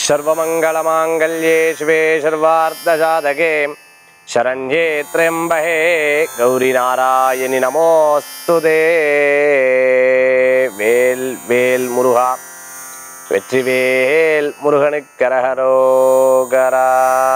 सर्वमङ्गलमाङ्गल्ये शिवे सर्वार्धसाधके शरण्ये त्र्यम्बहे गौरिनारायणि नमोऽस्तु ते வேல் வேல் முருகா வெற்றிவேல் முருகனுக்கரகரோகரா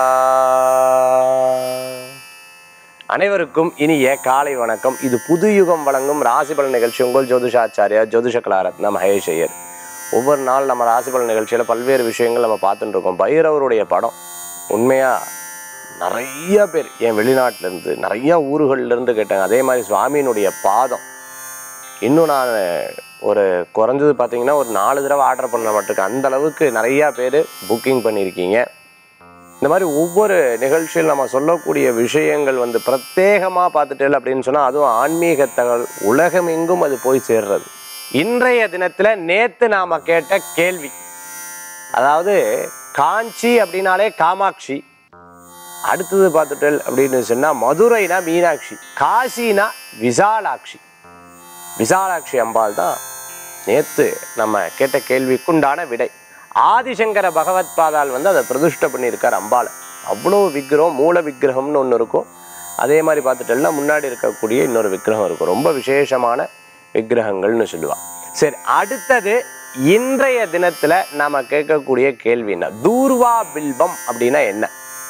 அனைவருக்கும் இனிய காலை வணக்கம் இது புது யுகம் வழங்கும் ராசிபலன் நிகழ்ச்சி உங்கள் ஜோதிஷாச்சாரியா ஜோதிஷ கலாரத்ன மகேஷ் ஐயர் ஒவ்வொரு நாள் நம்ம ராசிபலன் நிகழ்ச்சியில் பல்வேறு விஷயங்கள் நம்ம பார்த்துட்டு இருக்கோம் பைரவருடைய படம் உண்மையாக நிறைய பேர் என் வெளிநாட்டிலேருந்து நிறைய ஊர்கள்லேருந்து கேட்டாங்க அதே மாதிரி சுவாமியினுடைய பாதம் இன்னும் நான் ஒரு குறைஞ்சது பார்த்தீங்கன்னா ஒரு நாலு தடவை ஆர்டர் பண்ண மாட்டிருக்கேன் அந்த அளவுக்கு நிறையா பேர் புக்கிங் பண்ணியிருக்கீங்க இந்த மாதிரி ஒவ்வொரு நிகழ்ச்சியில் நம்ம சொல்லக்கூடிய விஷயங்கள் வந்து பிரத்யேகமாக பார்த்துட்டேன் அப்படின்னு சொன்னால் அதுவும் ஆன்மீக தகவல் உலகமெங்கும் அது போய் சேர்றது இன்றைய தினத்தில் நேற்று நாம் கேட்ட கேள்வி அதாவது காஞ்சி அப்படின்னாலே காமாட்சி அடுத்தது பார்த்துட்டேன் அப்படின்னு சொன்னால் மதுரைனா மீனாட்சி காசினா விசாலாட்சி விசாலாட்சி அம்பாள் தான் நேற்று நம்ம கேட்ட கேள்விக்குண்டான விடை ஆதிசங்கர பகவத் பாதால் வந்து அதை பிரதிஷ்டை பண்ணியிருக்கார் அம்பாளை அவ்வளோ விக்கிரகம் மூல விக்கிரகம்னு ஒன்று இருக்கும் அதே மாதிரி பார்த்துட்டோம்னா முன்னாடி இருக்கக்கூடிய இன்னொரு விக்கிரகம் இருக்கும் ரொம்ப விசேஷமான விக்கிரகங்கள்னு சொல்லுவாள் சரி அடுத்தது இன்றைய தினத்தில் நாம கேட்கக்கூடிய கேள்வி என்ன தூர்வா பில்பம் அப்படின்னா என்ன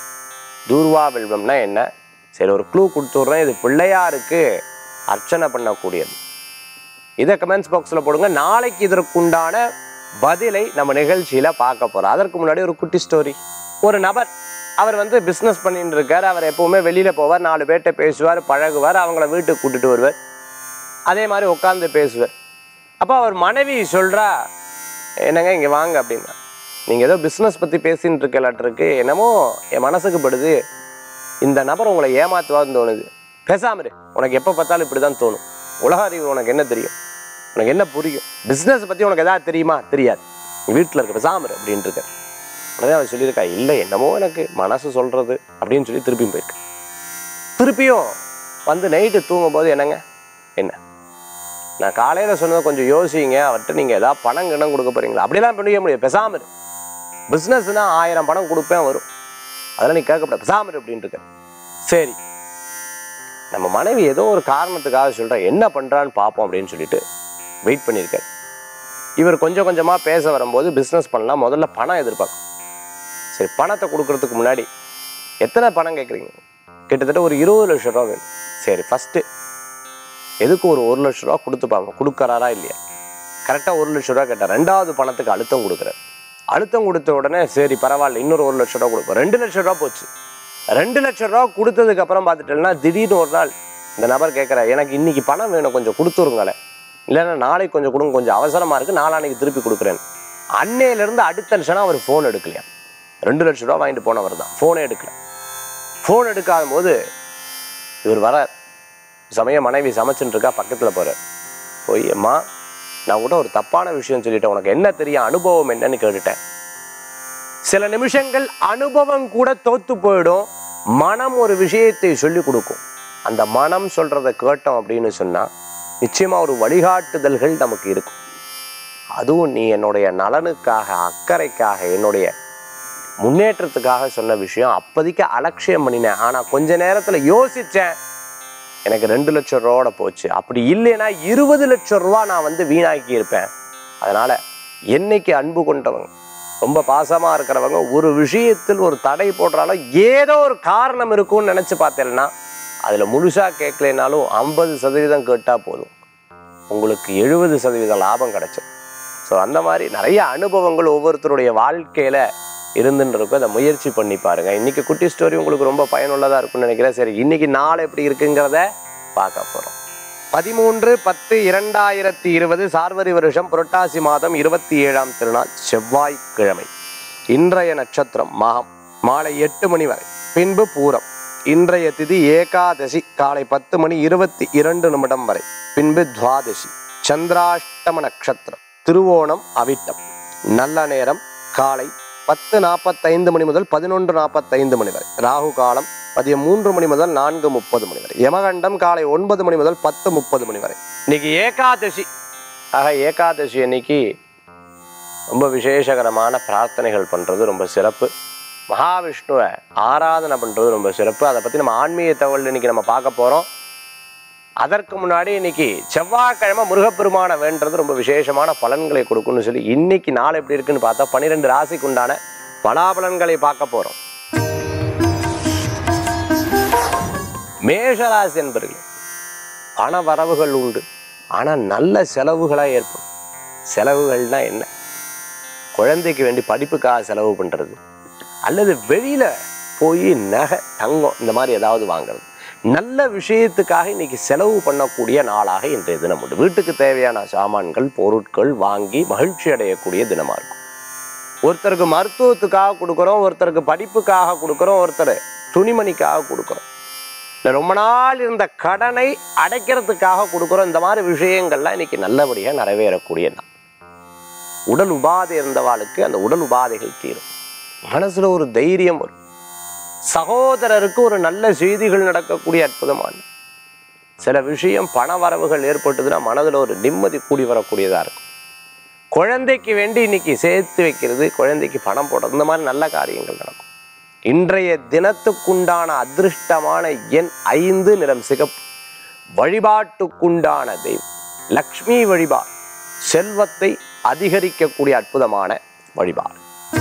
தூர்வா பில்பம்னா என்ன சரி ஒரு க்ளூ கொடுத்துட்றேன் இது பிள்ளையாருக்கு அர்ச்சனை பண்ணக்கூடியது இதை கமெண்ட்ஸ் பாக்ஸில் போடுங்க நாளைக்கு இதற்குண்டான பதிலை நம்ம நிகழ்ச்சியில் பார்க்க போகிறோம் அதற்கு முன்னாடி ஒரு குட்டி ஸ்டோரி ஒரு நபர் அவர் வந்து பிஸ்னஸ் பண்ணிட்டு இருக்கார் அவர் எப்பவுமே வெளியில் போவார் நாலு பேர்கிட்ட பேசுவார் பழகுவார் அவங்கள வீட்டுக்கு கூட்டிட்டு வருவார் அதே மாதிரி உட்காந்து பேசுவார் அப்போ அவர் மனைவி சொல்கிறா என்னங்க இங்கே வாங்க அப்படின்னா நீங்கள் ஏதோ பிஸ்னஸ் பற்றி பேசின்னு இருக்கலாட்டிருக்கு என்னமோ என் மனசுக்கு படுது இந்த நபர் உங்களை ஏமாத்துவான்னு தோணுது பேசாம இரு உனக்கு எப்போ பார்த்தாலும் இப்படி தான் தோணும் உலக அறிவு உனக்கு என்ன தெரியும் உனக்கு என்ன புரியும் பிஸ்னஸ் பற்றி உனக்கு எதாவது தெரியுமா தெரியாது நீ வீட்டில் இருக்க பேசாம இரு அப்படின்ட்டு இருக்க உடனே அவர் சொல்லியிருக்கா இல்லை என்னமோ எனக்கு மனசு சொல்கிறது அப்படின்னு சொல்லி திருப்பியும் போயிருக்கு திருப்பியும் வந்து நைட்டு தூங்கும்போது என்னங்க என்ன நான் காலையில் சொன்னதை கொஞ்சம் யோசிங்க அவர்கிட்ட நீங்கள் ஏதாவது பணம் கிணம் கொடுக்க போறீங்களா அப்படிலாம் பண்ணிக்க முடியாது பேசாம இரு பிஸ்னஸ்னா ஆயிரம் பணம் கொடுப்பேன் வரும் அதெல்லாம் நீ கேட்கப்பட பேசாம இரு அப்படின்ட்டு இருக்க சரி நம்ம மனைவி ஏதோ ஒரு காரணத்துக்காக சொல்கிறா என்ன பண்ணுறான்னு பார்ப்போம் அப்படின்னு சொல்லிட்டு வெயிட் பண்ணியிருக்காரு இவர் கொஞ்சம் கொஞ்சமாக பேச வரும்போது பிஸ்னஸ் பண்ணலாம் முதல்ல பணம் எதிர்பார்க்கும் சரி பணத்தை கொடுக்கறதுக்கு முன்னாடி எத்தனை பணம் கேட்குறீங்க கிட்டத்தட்ட ஒரு இருபது லட்ச ரூபா வேணும் சரி ஃபஸ்ட்டு எதுக்கு ஒரு ஒரு லட்ச ரூபா கொடுத்துப்பாங்க கொடுக்கறாரா இல்லையா கரெக்டாக ஒரு லட்ச ரூபா கேட்டார் ரெண்டாவது பணத்துக்கு அழுத்தம் கொடுக்குறாரு அழுத்தம் கொடுத்த உடனே சரி பரவாயில்ல இன்னொரு ஒரு லட்ச ரூபா கொடுப்போம் ரெண்டு லட்ச ரூபா போச்சு ரெண்டு லட்ச ரூபா கொடுத்ததுக்கு அப்புறம் பார்த்துட்டேன்னா திடீர்னு ஒரு நாள் இந்த நபர் கேட்குற எனக்கு இன்னைக்கு பணம் வேணும் கொஞ்சம் கொடுத்துருங்களேன் இல்லைன்னா நாளைக்கு கொஞ்சம் கொடுங்க கொஞ்சம் அவசரமா இருக்கு நாளானைக்கு திருப்பி கொடுக்குறேன் அன்னையிலேருந்து அடுத்த நிமிஷம் அவர் ஃபோன் எடுக்கலையா ரெண்டு லட்ச ரூபா வாங்கிட்டு போனவர் தான் ஃபோனே எடுக்கல ஃபோன் எடுக்காத போது இவர் வர சமயம் மனைவி சமைச்சுட்டு இருக்கா பக்கத்தில் போகிறார் போய் அம்மா நான் கூட ஒரு தப்பான விஷயம் சொல்லிட்டேன் உனக்கு என்ன தெரியும் அனுபவம் என்னன்னு கேட்டுட்டேன் சில நிமிஷங்கள் அனுபவம் கூட தோத்து போயிடும் மனம் ஒரு விஷயத்தை சொல்லி கொடுக்கும் அந்த மனம் சொல்றத கேட்டோம் அப்படின்னு சொன்னா நிச்சயமா ஒரு வழிகாட்டுதல்கள் நமக்கு இருக்கும் அதுவும் நீ என்னுடைய நலனுக்காக அக்கறைக்காக என்னுடைய முன்னேற்றத்துக்காக சொன்ன விஷயம் அப்போதைக்கு அலட்சியம் பண்ணினேன் ஆனா கொஞ்ச நேரத்துல யோசிச்சேன் எனக்கு ரெண்டு லட்சம் ரூபாவோட போச்சு அப்படி இல்லைன்னா இருபது லட்சம் ரூபா நான் வந்து வீணாக்கி இருப்பேன் அதனால என்னைக்கு அன்பு கொண்டவங்க ரொம்ப பாசமா இருக்கிறவங்க ஒரு விஷயத்தில் ஒரு தடை போடுறாலும் ஏதோ ஒரு காரணம் இருக்கும்னு நினைச்சு பார்த்தேன்னா அதுல முழுசா கேட்கலைனாலும் ஐம்பது சதவீதம் கேட்டா போதும் உங்களுக்கு எழுபது சதவீதம் லாபம் கிடைச்சிடும் ஸோ அந்த மாதிரி நிறைய அனுபவங்கள் ஒவ்வொருத்தருடைய வாழ்க்கையில இருந்துன்னு இருக்கும் அதை முயற்சி பண்ணி பாருங்க இன்னைக்கு குட்டி ஸ்டோரி உங்களுக்கு ரொம்ப பயனுள்ளதா இருக்கும்னு நினைக்கிறேன் சரி இன்னைக்கு நாள் எப்படி இருக்குங்கிறத பார்க்க போறோம் பதிமூன்று பத்து இரண்டாயிரத்தி இருபது சார்வரி வருஷம் புரட்டாசி மாதம் இருபத்தி ஏழாம் திருநாள் செவ்வாய்க்கிழமை இன்றைய நட்சத்திரம் மகம் மாலை எட்டு மணி வரை பின்பு பூரம் இன்றைய திதி ஏகாதசி காலை பத்து மணி இருபத்தி இரண்டு நிமிடம் வரை பின்பு துவாதசி சந்திராஷ்டம நட்சத்திரம் திருவோணம் அவிட்டம் நல்ல நேரம் காலை பத்து நாற்பத்தைந்து மணி முதல் பதினொன்று நாற்பத்தைந்து மணி வரை ராகு காலம் மதியம் மூன்று மணி முதல் நான்கு முப்பது மணி வரை யமகண்டம் காலை ஒன்பது மணி முதல் பத்து முப்பது மணி வரை இன்னைக்கு ஏகாதசி ஆக ஏகாதசி அன்னைக்கு ரொம்ப விசேஷகரமான பிரார்த்தனைகள் பண்ணுறது ரொம்ப சிறப்பு மகாவிஷ்ணுவை ஆராதனை பண்ணுறது ரொம்ப சிறப்பு அதை பற்றி நம்ம ஆன்மீக தகவல் இன்னைக்கு நம்ம பார்க்க போகிறோம் அதற்கு முன்னாடி இன்னைக்கு செவ்வாய்க்கிழமை முருகப்பெருமானை வேண்டது ரொம்ப விசேஷமான பலன்களை கொடுக்கும்னு சொல்லி இன்னைக்கு நாள் எப்படி இருக்குன்னு பார்த்தா பன்னிரெண்டு ராசிக்கு உண்டான பலாபலன்களை பார்க்க போகிறோம் மேஷராசி என்பர்கள் பண வரவுகள் உண்டு ஆனால் நல்ல செலவுகளாக ஏற்படும் செலவுகள்னா என்ன குழந்தைக்கு வேண்டி படிப்புக்காக செலவு பண்ணுறது அல்லது வெளியில் போய் நகை தங்கம் இந்த மாதிரி ஏதாவது வாங்குறது நல்ல விஷயத்துக்காக இன்னைக்கு செலவு பண்ணக்கூடிய நாளாக இன்றைய தினம் உண்டு வீட்டுக்கு தேவையான சாமான்கள் பொருட்கள் வாங்கி மகிழ்ச்சி அடையக்கூடிய தினமாக இருக்கும் ஒருத்தருக்கு மருத்துவத்துக்காக கொடுக்குறோம் ஒருத்தருக்கு படிப்புக்காக கொடுக்குறோம் ஒருத்தர் துணிமணிக்காக கொடுக்குறோம் இல்லை ரொம்ப நாள் இருந்த கடனை அடைக்கிறதுக்காக கொடுக்குறோம் இந்த மாதிரி விஷயங்கள்லாம் இன்னைக்கு நல்லபடியாக நிறைவேறக்கூடிய நாள் உடல் உபாதை இருந்தவாளுக்கு அந்த உடல் உபாதைகள் தீரும் மனசுல ஒரு தைரியம் வரும் சகோதரருக்கு ஒரு நல்ல செய்திகள் நடக்கக்கூடிய அற்புதமான சில விஷயம் பண வரவுகள் ஏற்பட்டதுன்னா மனதில் ஒரு நிம்மதி கூடி வரக்கூடியதாக இருக்கும் குழந்தைக்கு வேண்டி இன்னைக்கு சேர்த்து வைக்கிறது குழந்தைக்கு பணம் போடுறது இந்த மாதிரி நல்ல காரியங்கள் நடக்கும் இன்றைய தினத்துக்குண்டான அதிர்ஷ்டமான எண் ஐந்து நிறம் சிகப்பு வழிபாட்டுக்குண்டான தெய்வம் லக்ஷ்மி வழிபாடு செல்வத்தை அதிகரிக்கக்கூடிய அற்புதமான வழிபாடு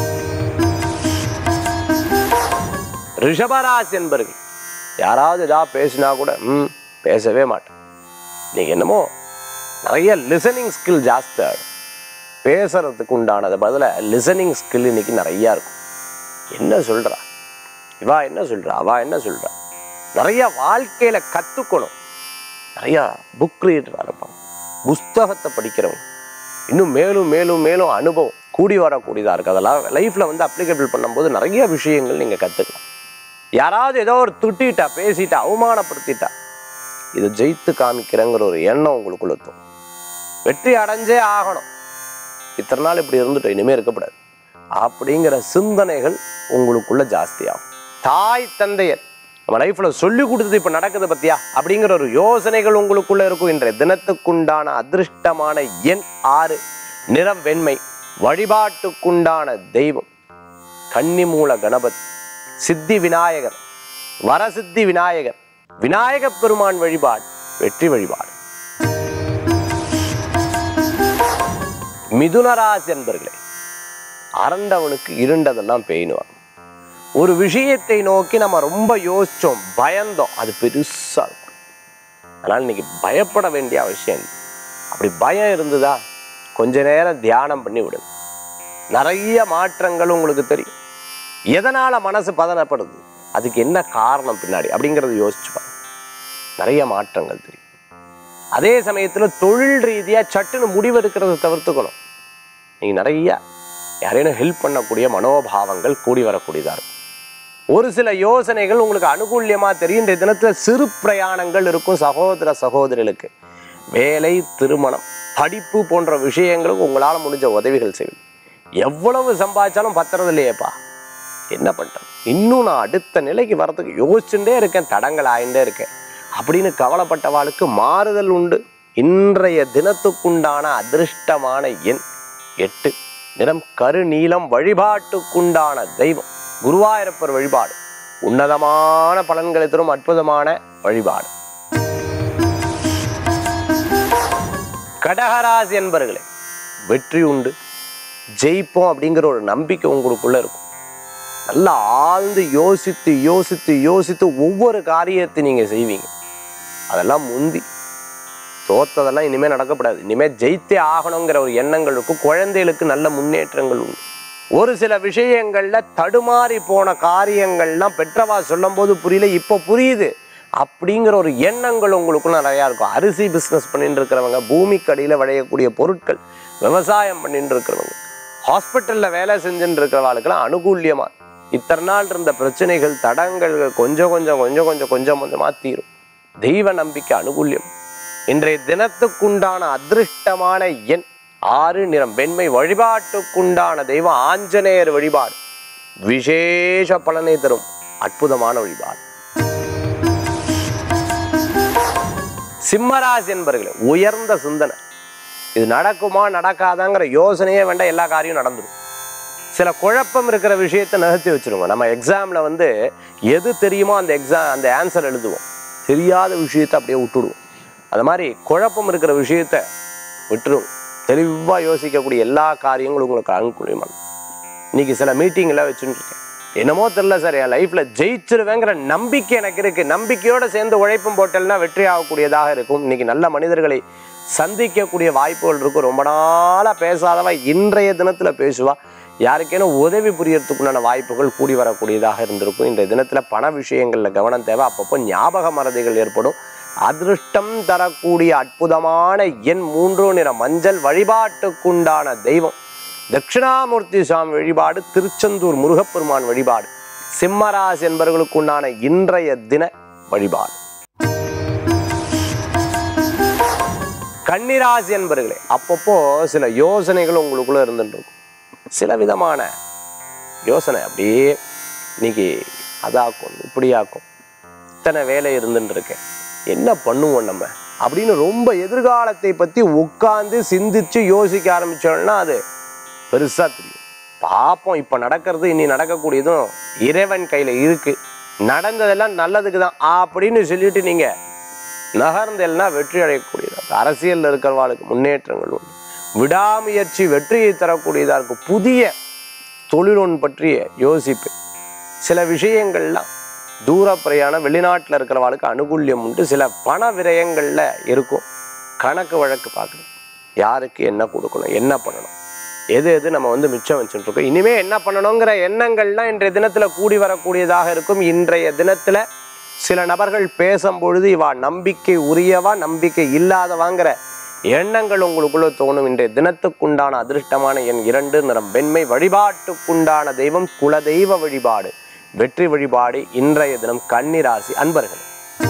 ரிஷபராசி என்பர்கள் யாராவது ஏதாவது பேசினா கூட ம் பேசவே மாட்டேன் நீங்க என்னமோ நிறைய லிசனிங் ஸ்கில் ஜாஸ்தி ஆகிடும் பேசுறதுக்கு உண்டானது பதில லிசனிங் ஸ்கில் இன்னைக்கு நிறையா இருக்கும் என்ன சொல்றா இவா என்ன சொல்றா அவா என்ன சொல்றா நிறைய வாழ்க்கையில கத்துக்கணும் நிறைய புக் ரீடராக இருப்பாங்க புஸ்தகத்தை படிக்கிறவங்க இன்னும் மேலும் மேலும் மேலும் அனுபவம் கூடி வரக்கூடியதாக இருக்குது அதெல்லாம் லைஃப்பில் வந்து அப்ளிகபிள் பண்ணும்போது நிறைய விஷயங்கள் நீங்கள் கற்றுக்கலாம் யாராவது ஏதோ ஒரு துட்டிட்டா பேசிட்டா அவமானப்படுத்திட்டா இதை ஜெயித்து காமிக்கிறேங்கிற ஒரு எண்ணம் உங்களுக்குள்ள தோணும் வெற்றி அடைஞ்சே ஆகணும் இத்தனை நாள் இப்படி இருந்துட்டோம் இனிமே இருக்கக்கூடாது அப்படிங்கிற சிந்தனைகள் உங்களுக்குள்ள ஜாஸ்தியாகும் தாய் தந்தையர் நம்ம லைஃப்ல சொல்லி கொடுத்தது இப்ப நடக்குது பத்தியா அப்படிங்கிற ஒரு யோசனைகள் உங்களுக்குள்ள இருக்கும் இன்றைய தினத்துக்குண்டான அதிர்ஷ்டமான எண் ஆறு நிறம் வெண்மை வழிபாட்டுக்குண்டான தெய்வம் கன்னிமூல கணபதி சித்தி விநாயகர் வரசித்தி விநாயகர் விநாயகப் பெருமான் வழிபாடு வெற்றி வழிபாடு மிதுனராசி என்பர்களே அரண்டவனுக்கு இருண்டதெல்லாம் பெயினுவாங்க ஒரு விஷயத்தை நோக்கி நம்ம ரொம்ப யோசிச்சோம் பயந்தோம் அது பெருசா இருக்கும் அதனால இன்னைக்கு பயப்பட வேண்டிய அவசியம் இல்லை அப்படி பயம் இருந்ததா கொஞ்ச நேரம் தியானம் பண்ணி விடுங்க நிறைய மாற்றங்கள் உங்களுக்கு தெரியும் எதனால மனசு பதனப்படுது அதுக்கு என்ன காரணம் பின்னாடி அப்படிங்கறத யோசிச்சு பாருங்க நிறைய மாற்றங்கள் தெரியும் அதே சமயத்துல தொழில் ரீதியா சட்டுன்னு முடிவெடுக்கிறத தவிர்த்துக்கணும் நீங்க நிறைய யாரேனும் ஹெல்ப் பண்ணக்கூடிய மனோபாவங்கள் கூடி வரக்கூடியதா இருக்கும் ஒரு சில யோசனைகள் உங்களுக்கு அனுகூல்யமா தெரியும் இன்றைய தினத்துல சிறு பிரயாணங்கள் இருக்கும் சகோதர சகோதரிகளுக்கு வேலை திருமணம் படிப்பு போன்ற விஷயங்களுக்கு உங்களால முடிஞ்ச உதவிகள் செய்வது எவ்வளவு சம்பாதிச்சாலும் பத்துறது இல்லையேப்பா என்ன பண்றது இன்னும் நான் அடுத்த நிலைக்கு வரதுக்கு யோசிச்சுட்டே இருக்கேன் தடங்கள் ஆயிண்டே இருக்கேன் அப்படின்னு கவலைப்பட்டவாளுக்கு மாறுதல் உண்டு இன்றைய தினத்துக்குண்டான அதிர்ஷ்டமான எண் எட்டு நிறம் கருநீலம் வழிபாட்டுக்குண்டான தெய்வம் குருவாயூரப்பர் வழிபாடு உன்னதமான பலன்களை தரும் அற்புதமான வழிபாடு கடகராசி என்பர்களே வெற்றி உண்டு ஜெயிப்போம் அப்படிங்கிற ஒரு நம்பிக்கை உங்களுக்குள்ள இருக்கும் நல்லா ஆழ்ந்து யோசித்து யோசித்து யோசித்து ஒவ்வொரு காரியத்தை நீங்க செய்வீங்க அதெல்லாம் முந்தி தோத்ததெல்லாம் இனிமே நடக்கப்படாது இனிமே ஜெயித்தே ஆகணுங்கிற ஒரு எண்ணங்கள் இருக்கும் குழந்தைகளுக்கு நல்ல முன்னேற்றங்கள் உண்டு ஒரு சில விஷயங்கள்ல தடுமாறி போன காரியங்கள்லாம் பெற்றவா சொல்லும் போது புரியல இப்போ புரியுது அப்படிங்கிற ஒரு எண்ணங்கள் உங்களுக்குள்ள நிறையா இருக்கும் அரிசி பிஸ்னஸ் பண்ணிட்டு இருக்கிறவங்க பூமிக்கு அடியில விளையக்கூடிய பொருட்கள் விவசாயம் பண்ணிட்டு இருக்கிறவங்க ஹாஸ்பிட்டல்ல வேலை செஞ்சுட்டு இருக்கிறவாளுக்கெல்லாம் அனுகூல்யமா இத்தனை நாள் இருந்த பிரச்சனைகள் தடங்கள் கொஞ்சம் கொஞ்சம் கொஞ்சம் கொஞ்சம் கொஞ்சம் கொஞ்சமா தீரும் தெய்வ நம்பிக்கை அனுகூல்யம் இன்றைய தினத்துக்குண்டான அதிர்ஷ்டமான எண் ஆறு நிறம் வெண்மை வழிபாட்டுக்குண்டான தெய்வம் ஆஞ்சநேயர் வழிபாடு விசேஷ பலனை தரும் அற்புதமான வழிபாடு சிம்மராசி என்பர்களே உயர்ந்த சிந்தனை இது நடக்குமா நடக்காதாங்கிற யோசனையே வேண்டாம் எல்லா காரியம் நடந்துடும் சில குழப்பம் இருக்கிற விஷயத்தை நகர்த்தி வச்சிருங்க நம்ம எக்ஸாமில் வந்து எது தெரியுமோ அந்த எக்ஸாம் அந்த ஆன்சர் எழுதுவோம் தெரியாத விஷயத்தை அப்படியே விட்டுடுவோம் அது மாதிரி குழப்பம் இருக்கிற விஷயத்த விட்டுரும் தெளிவாக யோசிக்கக்கூடிய எல்லா காரியங்களும் உங்களுக்கு அனுகூலியமான இன்னைக்கு சில மீட்டிங்கில் வச்சுட்டு இருக்கேன் என்னமோ தெரியல சார் என் லைஃப்பில் ஜெயிச்சிருவேங்கிற நம்பிக்கை எனக்கு இருக்குது நம்பிக்கையோடு சேர்ந்து உழைப்பும் போட்டல்னா வெற்றி ஆகக்கூடியதாக இருக்கும் இன்னைக்கு நல்ல மனிதர்களை சந்திக்கக்கூடிய வாய்ப்புகள் இருக்கும் ரொம்ப நாளாக பேசாதவா இன்றைய தினத்தில் பேசுவா யாருக்கேனும் உதவி புரியறதுக்குண்டான வாய்ப்புகள் கூடி வரக்கூடியதாக இருந்திருக்கும் இன்றைய தினத்தில் பண விஷயங்களில் கவனம் தேவை அப்பப்போ ஞாபக மறதிகள் ஏற்படும் அதிருஷ்டம் தரக்கூடிய அற்புதமான எண் மூன்று நிற மஞ்சள் வழிபாட்டுக்குண்டான தெய்வம் தட்சிணாமூர்த்தி சுவாமி வழிபாடு திருச்செந்தூர் முருகப்பெருமான் வழிபாடு சிம்மராசி என்பவர்களுக்குண்டான இன்றைய தின வழிபாடு கன்னிராசி என்பர்களே அப்பப்போ சில யோசனைகள் உங்களுக்குள்ள இருந்துட்டு இருக்கும் சில விதமான யோசனை அப்படியே இன்னைக்கு அதாக்கும் இப்படியாக்கும் இத்தனை வேலை இருந்துட்டு இருக்கேன் என்ன பண்ணுவோம் நம்ம அப்படின்னு ரொம்ப எதிர்காலத்தை பத்தி உட்கார்ந்து சிந்திச்சு யோசிக்க ஆரம்பிச்சோம்னா அது பெருசா தெரியும் பாப்போம் இப்ப நடக்கிறது இனி நடக்கக்கூடியதும் இறைவன் கையில இருக்கு நடந்ததெல்லாம் நல்லதுக்கு தான் அப்படின்னு சொல்லிட்டு நீங்க நகர்ந்தெல்னா வெற்றி அடையக்கூடியதா இருக்கு. அரசியல்ல இருக்கிறவாளுக்கு முன்னேற்றங்கள் உண்டு விடாமுயற்சி வெற்றியை தரக்கூடியதா இருக்கும் புதிய தொழிலொன் பற்றிய யோசிப்பு சில விஷயங்கள்லாம் தூர பிரயாணம் வெளிநாட்டில் இருக்கிறவாளுக்கு அனுகூல்யம் உண்டு சில பண விரயங்களில் இருக்கும் கணக்கு வழக்கு பார்க்கணும் யாருக்கு என்ன கொடுக்கணும் என்ன பண்ணணும் எது எது நம்ம வந்து மிச்சம் வச்சுட்டு இருக்கோம் இனிமே என்ன பண்ணணுங்கிற எண்ணங்கள்லாம் இன்றைய தினத்துல கூடி வரக்கூடியதாக இருக்கும் இன்றைய தினத்துல சில நபர்கள் பேசும்பொழுது இவா நம்பிக்கை உரியவா நம்பிக்கை இல்லாதவாங்கிற எண்ணங்கள் உங்களுக்குள்ள தோணும் இன்றைய தினத்துக்குண்டான அதிர்ஷ்டமான எண் இரண்டு நிறம் வெண்மை வழிபாட்டுக்குண்டான தெய்வம் குலதெய்வ வழிபாடு வெற்றி வழிபாடு இன்றைய தினம் கன்னிராசி அன்பர்கள்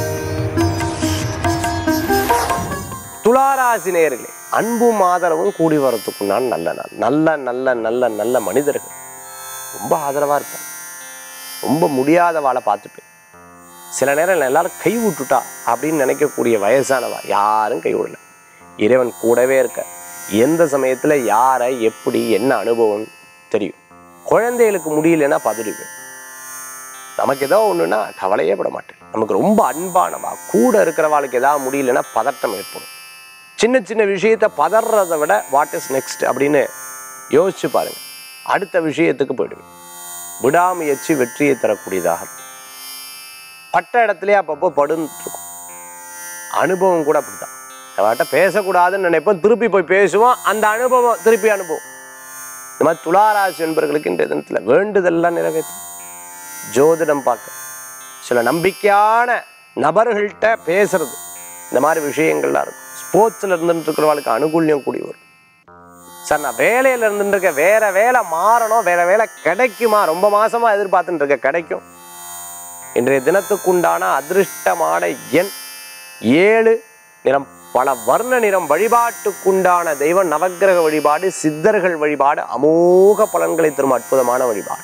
துளாராசி நேயர்களே அன்பும் ஆதரவும் கூடி வரத்துக்குண்டான நல்ல நாள் நல்ல நல்ல நல்ல நல்ல மனிதர்கள் ரொம்ப ஆதரவா இருப்பாங்க ரொம்ப முடியாதவாளை பார்த்துப்பேன் சில நேரம் எல்லாரும் கை விட்டுட்டா அப்படின்னு நினைக்கக்கூடிய வயசானவா யாரும் கை விடல இறைவன் கூடவே இருக்க எந்த சமயத்துல யாரை எப்படி என்ன அனுபவம் தெரியும் குழந்தைகளுக்கு முடியலன்னா பதறிவேன் நமக்கு ஏதோ ஒண்ணுன்னா கவலையே பட மாட்டேன் நமக்கு ரொம்ப அன்பானவா கூட இருக்கிறவாளுக்கு ஏதாவது முடியலன்னா பதட்டம் ஏற்படும் சின்ன சின்ன விஷயத்த பதறதை விட வாட் இஸ் நெக்ஸ்ட் அப்படின்னு யோசிச்சு பாருங்க அடுத்த விஷயத்துக்கு போயிடுவேன் விடாமுயற்சி வெற்றியை தரக்கூடியதாக இருக்கும். பட்ட இடத்துலயே அப்பப்போ படுன்னு இருக்கும் அனுபவம் கூட அப்படிதான் அவட்ட பேசக்கூடாதுன்னு நினைப்போம் திருப்பி போய் பேசுவோம் அந்த அனுபவம் திருப்பி அனுபவம் இந்த மாதிரி துளாராசி என்பவர்களுக்கு இன்றைய தினத்தில் வேண்டுதல்லாம் நிறைவேற்றும் ஜோதிடம் பார்க்க சில நம்பிக்கையான நபர்கள்ட்ட பேசுறது இந்த மாதிரி விஷயங்கள்லாம் இருக்கும் ஸ்போர்ட்ஸில் இருந்துட்டு இருக்கிறவங்களுக்கு அனுகூல்யம் கூடி வரும் சார் நான் வேலையில் இருந்துட்டு இருக்கேன் வேற வேலை மாறணும் வேற வேலை கிடைக்குமா ரொம்ப மாசமா எதிர்பார்த்துட்டு இருக்க கிடைக்கும் இன்றைய தினத்துக்குண்டான அதிர்ஷ்டமான எண் ஏழு நிறம் பல வர்ண நிறம் வழிபாட்டுக்குண்டான தெய்வம் நவக்கிரக வழிபாடு சித்தர்கள் வழிபாடு அமோக பலன்களை தரும் அற்புதமான வழிபாடு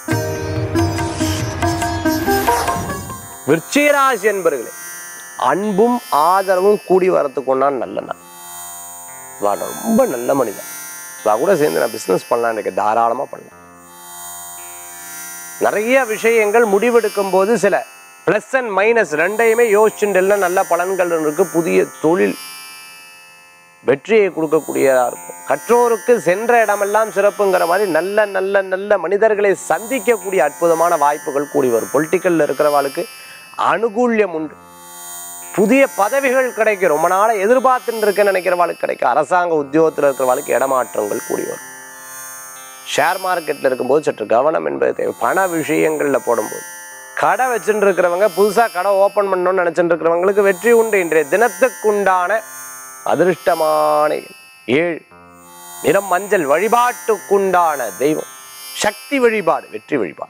விருச்சிகராசி என்பர்களே அன்பும் ஆதரவும் கூடி வரத்துக்குண்டான நல்ல நாள் வா நான் ரொம்ப நல்ல மனிதன் வா கூட சேர்ந்து நான் பிஸ்னஸ் பண்ணலாம் எனக்கு தாராளமாக பண்ணலாம் நிறைய விஷயங்கள் முடிவெடுக்கும் போது சில ப்ளஸ் அண்ட் மைனஸ் ரெண்டையுமே யோசிச்சுட்டு நல்ல பலன்கள் இருக்கு புதிய தொழில் வெற்றியை கொடுக்கக்கூடியதா இருக்கும் கற்றோருக்கு சென்ற இடமெல்லாம் சிறப்புங்கிற மாதிரி நல்ல நல்ல நல்ல மனிதர்களை சந்திக்கக்கூடிய அற்புதமான வாய்ப்புகள் கூடி வரும் பொலிட்டிக்கல்ல இருக்கிறவாளுக்கு அனுகூல்யம் உண்டு புதிய பதவிகள் கிடைக்கும் ரொம்ப நாளா எதிர்பார்த்துட்டு இருக்கேன்னு நினைக்கிறவாளுக்கு கிடைக்கும் அரசாங்க உத்தியோகத்தில் இருக்கிறவாளுக்கு இடமாற்றங்கள் கூடி வரும் ஷேர் மார்க்கெட்டில் இருக்கும்போது சற்று கவனம் என்பது தேவை பண விஷயங்களில் போடும்போது கடை வச்சுட்டு இருக்கிறவங்க புதுசாக கடை ஓப்பன் பண்ணணும்னு நினச்சிட்டு இருக்கிறவங்களுக்கு வெற்றி உண்டு இன்றைய தினத்துக்குண்டான அதிர்ஷ்டமான எண் ஏழு நிறம் மஞ்சள் வழிபாட்டுக்குண்டான தெய்வம் சக்தி வழிபாடு வெற்றி வழிபாடு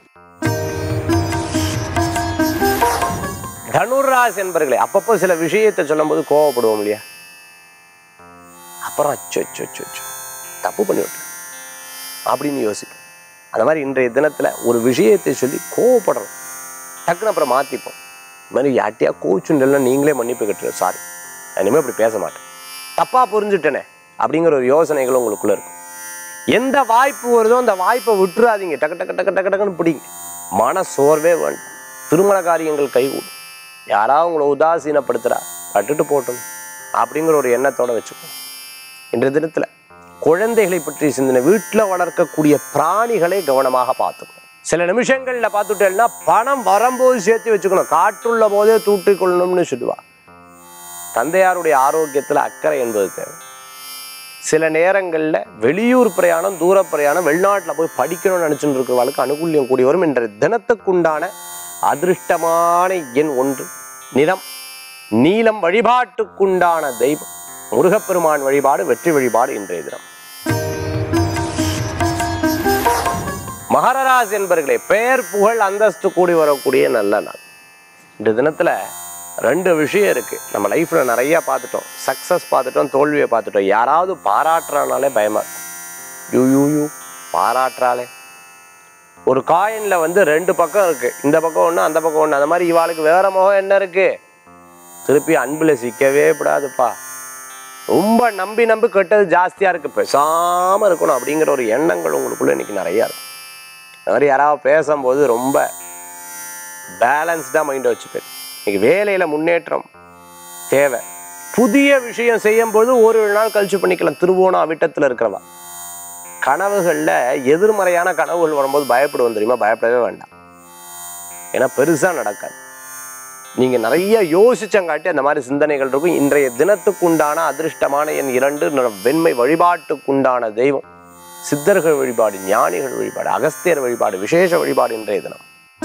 தனுராசி என்பர்களே அப்பப்போ சில விஷயத்தை சொல்லும்போது கோவப்படுவோம் இல்லையா அப்புறம் அச்சோ அச்சோ அச்சோ அச்சோ தப்பு பண்ணி விட்டேன் அப்படின்னு யோசிப்போம் அந்த மாதிரி இன்றைய தினத்துல ஒரு விஷயத்தை சொல்லி கோவப்படுறோம் டக்குன்னு அப்புறம் மாத்திப்போம் இந்த மாதிரி யார்ட்டையா கோச்சுண்டெல்லாம் நீங்களே மன்னிப்பு கட்டுற சாரி இனிமேல் இப்படி பேச மாட்டேன் தப்பா புரிஞ்சுட்டேனே அப்படிங்கிற ஒரு யோசனைகள் உங்களுக்குள்ள இருக்கும் எந்த வாய்ப்பு வருதோ அந்த வாய்ப்பை விட்டுறாதீங்க டக்கு டக்கு டக்கு டக்கு டக்குன்னு பிடிங்க மன சோர்வே வேண்டாம் திருமண காரியங்கள் கைகூடும் யாராவது உங்களை உதாசீனப்படுத்துறா பட்டுட்டு போட்டும் அப்படிங்கிற ஒரு எண்ணத்தோட வச்சுக்கணும் இன்றைய தினத்துல குழந்தைகளை பற்றி சிந்தனை வீட்டில் வளர்க்கக்கூடிய பிராணிகளை கவனமாக பார்த்துக்கணும் சில நிமிஷங்கள்ல பார்த்துட்டேன்னா பணம் வரும்போது சேர்த்து வச்சுக்கணும் காற்றுள்ள போதே தூட்டிக் கொள்ளணும்னு சொல்லுவா தந்தையாருடைய ஆரோக்கியத்துல அக்கறை என்பது தேவை சில நேரங்களில் வெளியூர் பிரயாணம் தூர பிரயாணம் வெளிநாட்டில் போய் படிக்கணும்னு நினச்சிட்டு இருக்கிறவளுக்கு அனுகூல்யம் கூடி வரும் என்ற தினத்துக்குண்டான அதிருஷ்டமான எண் ஒன்று நிறம் நீலம் வழிபாட்டுக்குண்டான தெய்வம் முருகப்பெருமான் வழிபாடு வெற்றி வழிபாடு இன்றைய தினம் மகரராசி என்பர்களே பெயர் புகழ் அந்தஸ்து கூடி வரக்கூடிய நல்ல நாள் இந்த தினத்துல ரெண்டு விஷயம் இருக்கு நம்ம லைஃப்ல நிறைய பார்த்துட்டோம் சக்சஸ் பார்த்துட்டோம் தோல்வியை பார்த்துட்டோம் யாராவது பாராட்டுறானாலே பயமா இருக்கும் யூ யூ யூ பாராட்டுறாளே ஒரு காயின்ல வந்து ரெண்டு பக்கம் இருக்கு இந்த பக்கம் ஒண்ணு அந்த பக்கம் ஒண்ணு அந்த மாதிரி இவாளுக்கு வேற முகம் என்ன இருக்கு திருப்பி அன்புல சிக்கவே கூடாதுப்பா ரொம்ப நம்பி நம்பி கெட்டது ஜாஸ்தியா இருக்கு பேசாம இருக்கணும் அப்படிங்கிற ஒரு எண்ணங்கள் உங்களுக்குள்ள இன்னைக்கு நிறைய இருக்கு அது மாதிரி யாராவது பேசும்போது ரொம்ப பேலன்ஸ்டாக மைண்டை வச்சுப்பேன் இன்னைக்கு வேலையில் முன்னேற்றம் தேவை புதிய விஷயம் செய்யும்போது ஒரு நாள் கழிச்சு பண்ணிக்கலாம் திருவோணம் அவிட்டத்தில் இருக்கிறவா கனவுகளில் எதிர்மறையான கனவுகள் வரும்போது பயப்படுவோம் தெரியுமா பயப்படவே வேண்டாம் ஏன்னா பெருசாக நடக்காது நீங்கள் நிறைய யோசிச்சங்காட்டி அந்த மாதிரி சிந்தனைகள் இருக்கும் இன்றைய தினத்துக்குண்டான அதிர்ஷ்டமான என் இரண்டு நிற- வெண்மை வழிபாட்டுக்குண்டான தெய்வம் சித்தர்கள் வழிபாடு ஞானிகள் வழிபாடு அகஸ்தியர் வழிபாடு விசேஷ வழிபாடு இன்றைய தினம்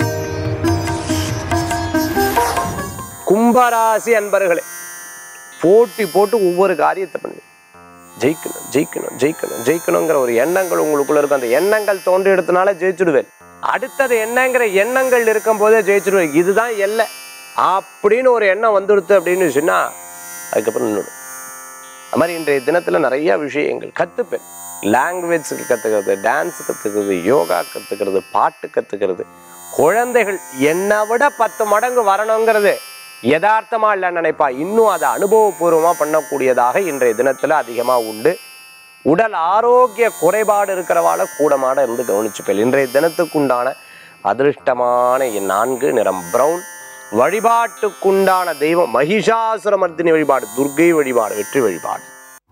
கும்பராசி அன்பர்களே போட்டி போட்டு ஒவ்வொரு காரியத்தை பண்ணு ஜெயிக்கணும் ஜெயிக்கணும் ஜெயிக்கணும் ஜெயிக்கணுங்கிற ஒரு எண்ணங்கள் உங்களுக்குள்ள இருக்கும் அந்த எண்ணங்கள் தோன்றி எடுத்தனால ஜெயிச்சுடுவேன் அடுத்தது என்னங்கிற எண்ணங்கள் இருக்கும் போதே ஜெயிச்சுடுவேன் இதுதான் எல்லை அப்படின்னு ஒரு எண்ணம் வந்துடுத்து அப்படின்னு சொன்னா அதுக்கப்புறம் நின்றுடும் அது மாதிரி இன்றைய தினத்துல நிறைய விஷயங்கள் கத்துப்பேன் லாங்குவேஜ் கத்துக்கிறது டான்ஸ் கத்துக்கிறது யோகா கத்துக்கிறது பாட்டு கத்துக்கிறது குழந்தைகள் என்னை விட பத்து மடங்கு வரணுங்கிறது யதார்த்தமா இல்லை நினைப்பா இன்னும் அதை அனுபவபூர்வமா பண்ணக்கூடியதாக இன்றைய தினத்துல அதிகமா உண்டு உடல் ஆரோக்கிய குறைபாடு இருக்கிறவால கூடமாட இருந்து கவனிச்சுப்பேன் இன்றைய தினத்துக்குண்டான அதிருஷ்டமான என் நான்கு நிறம் பிரவுன் வழிபாட்டுக்குண்டான தெய்வம் மகிஷாசுரமர்த்தினி வழிபாடு துர்க்கை வழிபாடு வெற்றி வழிபாடு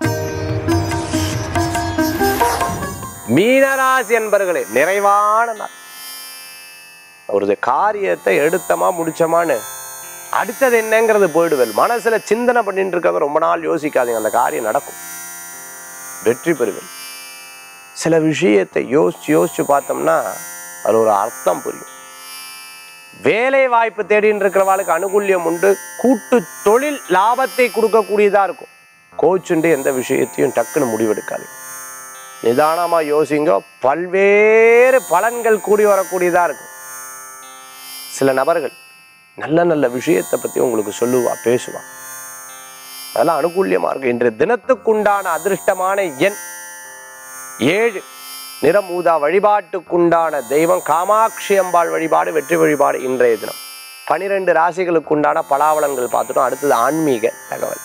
மீனராசி என்பர்களே நிறைவான நாள் ஒரு காரியத்தை எடுத்தமா முடிச்சோமான்னு அடுத்தது என்னங்கிறது போயிடுவேன் மனசுல சிந்தனை பண்ணிட்டு இருக்கிறத ரொம்ப நாள் யோசிக்காதீங்க அந்த காரியம் நடக்கும் வெற்றி பெறுவேன் சில விஷயத்தை யோசிச்சு யோசிச்சு பார்த்தோம்னா அது ஒரு அர்த்தம் புரியும் வேலை வாய்ப்பு தேடின்னு இருக்கிறவாளுக்கு அனுகூல்யம் உண்டு கூட்டு தொழில் லாபத்தை கொடுக்கக்கூடியதா இருக்கும் கோச்சுண்டு எந்த விஷயத்தையும் டக்குன்னு முடிவெடுக்காது நிதானமா யோசிங்க பல்வேறு பலன்கள் கூடி வரக்கூடியதா இருக்கும் சில நபர்கள் நல்ல நல்ல விஷயத்தை பத்தி உங்களுக்கு சொல்லுவா பேசுவா அதெல்லாம் அனுகூல்யமா இருக்கு இன்றைய தினத்துக்குண்டான அதிர்ஷ்டமான எண் ஏழு நிறமூதா வழிபாட்டுக்குண்டான தெய்வம் காமாட்சி அம்பாள் வழிபாடு வெற்றி வழிபாடு இன்றைய தினம் பனிரெண்டு ராசிகளுக்குண்டான பலாவலன்கள் பார்த்துட்டோம் அடுத்தது ஆன்மீக தகவல்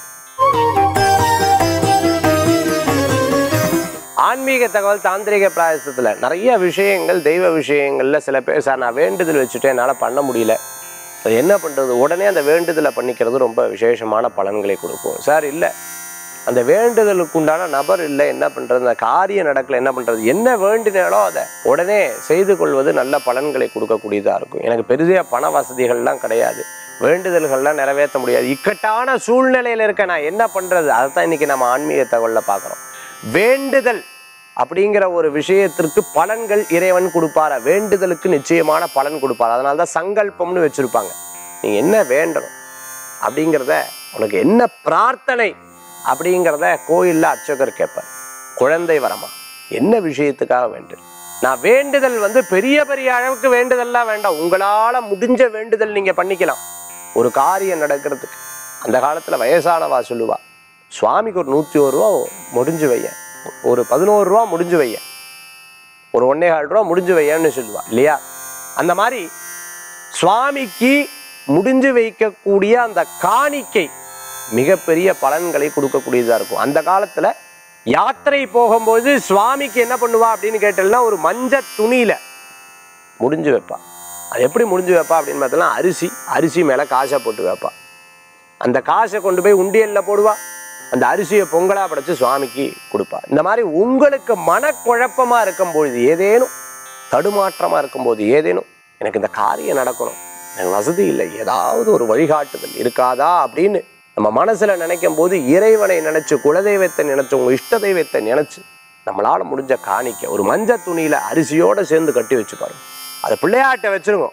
ஆன்மீக தகவல் தாந்திரிக பிராயசத்துல நிறைய விஷயங்கள் தெய்வ விஷயங்கள்ல சில பேர் சார் நான் வேண்டுதல் வச்சுட்டு என்னால் பண்ண முடியல அது என்ன பண்றது உடனே அந்த வேண்டுதலை பண்ணிக்கிறது ரொம்ப விசேஷமான பலன்களை கொடுக்கும் சார் இல்லை அந்த வேண்டுதலுக்கு உண்டான நபர் இல்லை என்ன பண்றது அந்த காரியம் நடக்கல என்ன பண்றது என்ன வேண்டினாலோ அதை உடனே செய்து கொள்வது நல்ல பலன்களை கொடுக்கக்கூடியதா இருக்கும் எனக்கு பெரிய பண வசதிகள்லாம் கிடையாது வேண்டுதல்கள்லாம் நிறைவேற்ற முடியாது இக்கட்டான சூழ்நிலையில இருக்க நான் என்ன பண்றது அதைத்தான் இன்னைக்கு நம்ம ஆன்மீக தகவல்ல பார்க்குறோம் வேண்டுதல் அப்படிங்கிற ஒரு விஷயத்திற்கு பலன்கள் இறைவன் கொடுப்பாரா வேண்டுதலுக்கு நிச்சயமான பலன் கொடுப்பார் அதனால தான் சங்கல்பம்னு வச்சிருப்பாங்க நீங்க என்ன வேண்டணும் அப்படிங்கிறத உனக்கு என்ன பிரார்த்தனை அப்படிங்கிறத கோயில்ல அர்ச்சகர் கேட்பார் குழந்தை வரமா என்ன விஷயத்துக்காக வேண்டுதல் நான் வேண்டுதல் வந்து பெரிய பெரிய அளவுக்கு வேண்டுதல்லாம் வேண்டாம் உங்களால முடிஞ்ச வேண்டுதல் நீங்க பண்ணிக்கலாம் ஒரு காரியம் நடக்கிறதுக்கு அந்த காலத்துல வயசானவா சொல்லுவா சுவாமிக்கு ஒரு நூற்றி ஒரு ரூபா முடிஞ்சு வைய ஒரு பதினோரு ரூபா முடிஞ்சு வைய ஒரு ஒன்னே கால் ரூபா முடிஞ்சு வையன்னு சொல்லுவா இல்லையா அந்த மாதிரி சுவாமிக்கு முடிஞ்சு வைக்கக்கூடிய அந்த காணிக்கை மிகப்பெரிய பலன்களை கொடுக்கக்கூடியதா இருக்கும் அந்த காலத்துல யாத்திரை போகும்போது சுவாமிக்கு என்ன பண்ணுவா அப்படின்னு கேட்டேன்னா ஒரு மஞ்ச துணியில முடிஞ்சு வைப்பா அது எப்படி முடிஞ்சு வைப்பா அப்படின்னு பார்த்தோம்னா அரிசி அரிசி மேலே காசை போட்டு வைப்பா அந்த காசை கொண்டு போய் உண்டியல்ல போடுவா அந்த அரிசியை பொங்கலா படைச்சு சுவாமிக்கு கொடுப்பா இந்த மாதிரி உங்களுக்கு மனக்குழப்பமா இருக்கும் பொழுது ஏதேனும் தடுமாற்றமா இருக்கும்போது ஏதேனும் எனக்கு இந்த காரியம் நடக்கணும் எனக்கு வசதி இல்லை ஏதாவது ஒரு வழிகாட்டுதல் இருக்காதா அப்படின்னு நம்ம மனசுல நினைக்கும் போது இறைவனை நினைச்சு குலதெய்வத்தை நினைச்சு உங்க இஷ்ட தெய்வத்தை நினைச்சு நம்மளால முடிஞ்ச காணிக்க ஒரு மஞ்ச துணியில அரிசியோட சேர்ந்து கட்டி வச்சு பாருங்க அதை பிள்ளையாட்ட வச்சிருங்க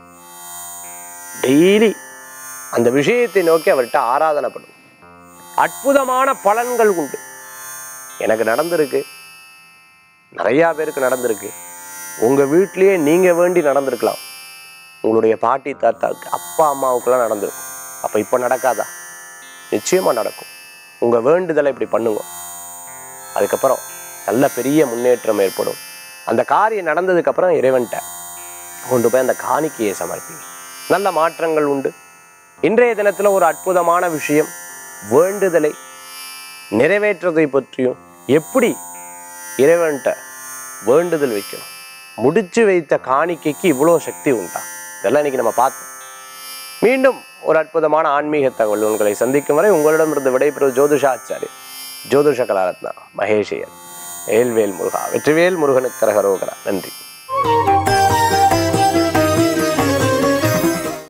டெய்லி அந்த விஷயத்தை நோக்கி அவர்கிட்ட ஆராதனை பண்ணும் அற்புதமான பலன்கள் உண்டு எனக்கு நடந்திருக்கு நிறையா பேருக்கு நடந்திருக்கு உங்க வீட்லயே நீங்க வேண்டி நடந்திருக்கலாம் உங்களுடைய பாட்டி தாத்தாவுக்கு அப்பா அம்மாவுக்கெல்லாம் நடந்திருக்கும் அப்ப இப்ப நடக்காதா நிச்சயமா நடக்கும் உங்க வேண்டுதலை இப்படி பண்ணுங்க அதுக்கப்புறம் நல்ல பெரிய முன்னேற்றம் ஏற்படும் அந்த காரியம் நடந்ததுக்கு அப்புறம் இறைவன்கிட்ட கொண்டு போய் அந்த காணிக்கையை சமர்ப்பிங்க நல்ல மாற்றங்கள் உண்டு இன்றைய தினத்துல ஒரு அற்புதமான விஷயம் வேண்டுதலை நிறைவேற்றதை பற்றியும் எப்படி இறைவன்கிட்ட வேண்டுதல் வைக்கணும் முடிச்சு வைத்த காணிக்கைக்கு இவ்வளோ சக்தி உண்டா இதெல்லாம் இன்னைக்கு நம்ம பார்த்தோம் மீண்டும் ஒரு அற்புதமான ஆன்மீக தகவல் உங்களை சந்திக்கும் வரை உங்களிடமிருந்து விடைபெறுவது ஜோதிஷாச்சாரி ஜோதிஷ கலாரத்னா மகேஷையர் ஏல்வேல் முருகா வெற்றிவேல் முருகனுக்கு கரகரோகரா நன்றி